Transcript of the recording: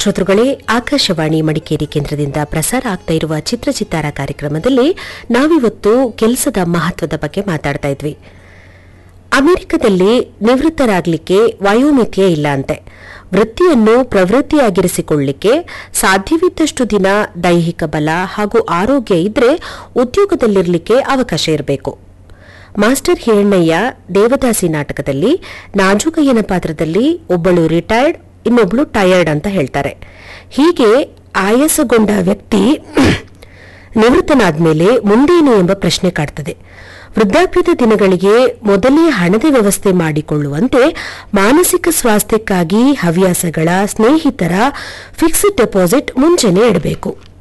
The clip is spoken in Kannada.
ಶ್ರೋತೃಗಳೇ ಆಕಾಶವಾಣಿ ಮಡಿಕೇರಿ ಕೇಂದ್ರದಿಂದ ಪ್ರಸಾರ ಆಗ್ತಾ ಇರುವ ಚಿತ್ರಚಿತ್ತಾರ ಕಾರ್ಯಕ್ರಮದಲ್ಲಿ ನಾವಿವತ್ತು ಕೆಲಸದ ಮಹತ್ವದ ಬಗ್ಗೆ ಮಾತಾಡ್ತಾ ಇದ್ವಿ ಅಮೆರಿಕದಲ್ಲಿ ನಿವೃತ್ತರಾಗಲಿಕ್ಕೆ ವಯೋಮಿತಿಯೇ ಇಲ್ಲ ಅಂತೆ ವೃತ್ತಿಯನ್ನು ಪ್ರವೃತ್ತಿಯಾಗಿರಿಸಿಕೊಳ್ಳಲಿಕ್ಕೆ ಸಾಧ್ಯವಿದ್ದಷ್ಟು ದಿನ ದೈಹಿಕ ಬಲ ಹಾಗೂ ಆರೋಗ್ಯ ಇದ್ರೆ ಉದ್ಯೋಗದಲ್ಲಿರಲಿಕ್ಕೆ ಅವಕಾಶ ಇರಬೇಕು ಮಾಸ್ಟರ್ ಹಿರಣ್ಣಯ್ಯ ದೇವದಾಸಿ ನಾಟಕದಲ್ಲಿ ನಾಜುಕಯ್ಯನ ಪಾತ್ರದಲ್ಲಿ ಒಬ್ಬಳು ರಿಟೈರ್ಡ್ ಇನ್ನೊಬ್ಳು ಟಯರ್ಡ್ ಅಂತ ಹೇಳ್ತಾರೆ ಹೀಗೆ ಆಯಾಸಗೊಂಡ ವ್ಯಕ್ತಿ ನಿವೃತ್ತನಾದ್ಮೇಲೆ ಮುಂದೇನು ಎಂಬ ಪ್ರಶ್ನೆ ಕಾಡ್ತದೆ ವೃದ್ಧಾಪ್ಯದ ದಿನಗಳಿಗೆ ಮೊದಲೇ ಹಣದ ವ್ಯವಸ್ಥೆ ಮಾಡಿಕೊಳ್ಳುವಂತೆ ಮಾನಸಿಕ ಸ್ವಾಸ್ಥ್ಯಕ್ಕಾಗಿ ಹವ್ಯಾಸಗಳ ಸ್ನೇಹಿತರ ಫಿಕ್ಸ್ಡ್ ಡೆಪಾಸಿಟ್ ಮುಂಚೆನೇ ಇಡಬೇಕು